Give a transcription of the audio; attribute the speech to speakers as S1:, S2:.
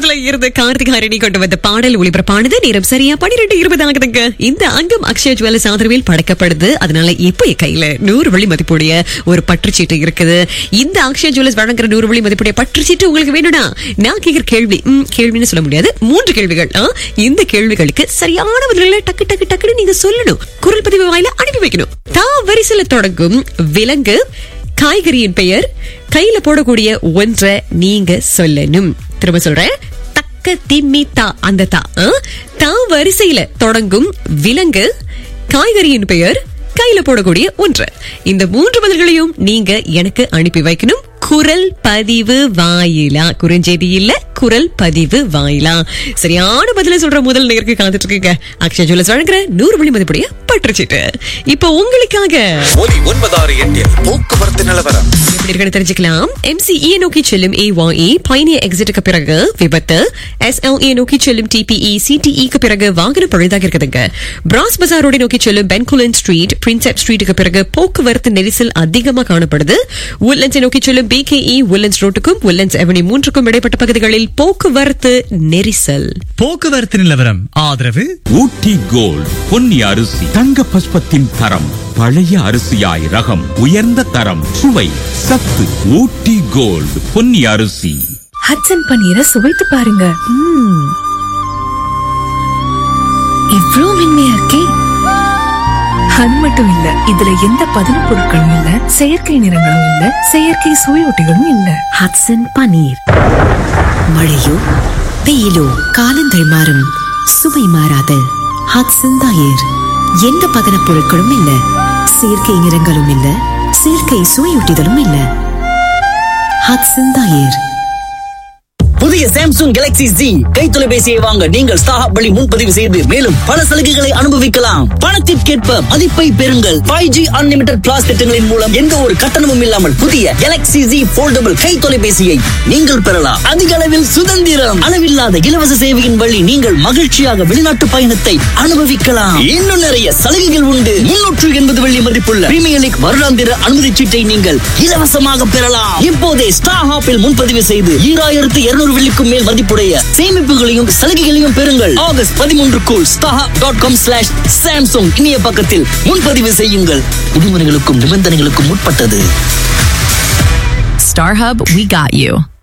S1: படத்துல இருந்த கார்த்திக் ஹரணி கொண்டு வந்த பாடல் ஒளிபரப்பானது நேரம் சரியா பன்னிரெண்டு இருபது ஆகுதுங்க இந்த அங்கம் அக்ஷய ஜுவல்லர்ஸ் ஆதரவில் படைக்கப்படுது அதனால இப்போ என் கையில நூறு வழி மதிப்புடைய ஒரு பற்றுச்சீட்டு இருக்குது இந்த அக்ஷய ஜுவல்லர்ஸ் வழங்குற நூறு வழி மதிப்புடைய பற்றுச்சீட்டு உங்களுக்கு வேணும்னா நான் கேட்கிற கேள்வி ம், கேள்வின்னு சொல்ல முடியாது மூன்று கேள்விகள் ஆ, இந்த கேள்விகளுக்கு சரியான பதில்களை டக்கு டக்கு டக்குன்னு நீங்க சொல்லணும் குரல் பதிவு வாயில அனுப்பி வைக்கணும் தா வரிசையில தொடங்கும் விலங்கு காய்கறியின் பெயர் கையில போடக்கூடிய ஒன்றை நீங்க சொல்லணும் திரும்ப சொல்றேன் தக்க திம்மி தா அந்த தா ஆ? தா வரிசையில தொடங்கும் விலங்கு காய்கறியின் பெயர் கையில போடக்கூடிய ஒன்று இந்த மூன்று பதில்களையும் நீங்க எனக்கு அனுப்பி வைக்கணும் குரல் பதிவு வாயிலா குறுஞ்செய்தி இல்ல குரல் பதிவு வாயிலா சரியான பதில சொல்ற முதல் நேருக்கு காத்துட்டு இருக்கீங்க அக்ஷய ஜுவல்லர்ஸ் வழங்குற நூறு மணி மதிப்புடைய பற்றுச்சீட்டு இப்போ உங்களுக்காக
S2: ஒலி ஒன்பதாறு எட்டில் போக்குவரத்து நிலவரம்
S1: எப்படி இருக்குன்னு தெரிஞ்சுக்கலாம் எம்சிஇ நோக்கி செல்லும் ஏஒஇ பயணிய எக்ஸிட்டுக்கு பிறகு விபத்து எஸ்எல்ஏ நோக்கி செல்லும் டிபிஇ சிடிஇக்கு பிறகு வாகனம் பழுதாக இருக்குதுங்க பிராஸ் பசார் ரோடை நோக்கி செல்லும் பென்குலன் ஸ்ட்ரீட் பிரின்செப் ஸ்ட்ரீட்டுக்கு பிறகு போக்குவரத்து நெரிசல் அதிகமாக காணப்படுது உல்லன்ஸை நோக்கி செல்லும் பிகேஇ உல்லன்ஸ் ரோட்டுக்கும் உல்லன்ஸ் அவனி மூன்றுக்கும் இடைப்பட்ட பகுதிகளில் போக்குவரத்து நெரிசல்
S3: போக்குவரத்து நிலவரம் ஆதரவு
S4: ஊட்டி கோல்ட் பொன்னி அரிசி தங்க பஸ்பத்தின் தரம் பழைய அரிசியாய் ரகம் உயர்ந்த தரம் சுவை சத்து ஊட்டி கோல்ட் பொன்னி அரிசி
S5: ஹட்சன் பன்னீரை சுவைத்து பாருங்க ம்ம். இவ்ளோ மென்மையா இருக்கே அது மட்டும் இல்ல இதுல எந்த பதன பொருட்களும் இல்ல செயற்கை நிறங்களும் இல்ல செயற்கை சுவையொட்டிகளும் இல்ல
S6: ஹட்சன் பனீர் மழையோ வெயிலோ காலங்கள் மாறும் சுவை மாறாத ஹட்சன் தயிர் எந்த பதனப் பொருட்களும் இல்ல செயற்கை நிறங்களும் இல்ல செயற்கை சுவையூட்டிகளும் இல்ல ஹட்சன் தயிர்
S7: புதிய சாம்சங் கேலக்ஸி Z கை தொலைபேசியை வாங்க நீங்கள் ஸ்டாஹப் வழி முன்பதிவு செய்து மேலும் பல சலுகைகளை அனுபவிக்கலாம் பணத்திற்கேற்ப மதிப்பை பெறுங்கள் ஃபைவ் ஜி அன்லிமிடெட் பிளாஸ் திட்டங்களின் மூலம் எந்த ஒரு கட்டணமும் இல்லாமல் புதிய கேலக்ஸி Z போல்டபிள் கை தொலைபேசியை நீங்கள் பெறலாம் அதிக அளவில் சுதந்திரம் அளவில்லாத இலவச சேவையின் வழி நீங்கள் மகிழ்ச்சியாக வெளிநாட்டு பயணத்தை அனுபவிக்கலாம் இன்னும் நிறைய சலுகைகள் உண்டு முன்னூற்று எண்பது வெள்ளி மதிப்புள்ள பிரீமியர் லீக் வருடாந்திர அனுமதி சீட்டை நீங்கள் இலவசமாக பெறலாம் இப்போதே ஸ்டார் ஹாப்பில் முன்பதிவு செய்து ஈராயிரத்து இருநூறு வெள்ளிக்கும் மேல் மதிப்புடைய சேமிப்புகளையும் சலுகைகளையும் பெறுங்கள் ஆகஸ்ட் பதிமூன்றுக்குள் ஸ்டாஹா டாட் காம் ஸ்லாஷ் சாம்சங் இணைய பக்கத்தில் முன்பதிவு செய்யுங்கள் விதிமுறைகளுக்கும் நிபந்தனைகளுக்கும் உட்பட்டது
S8: Star Hub, we got you.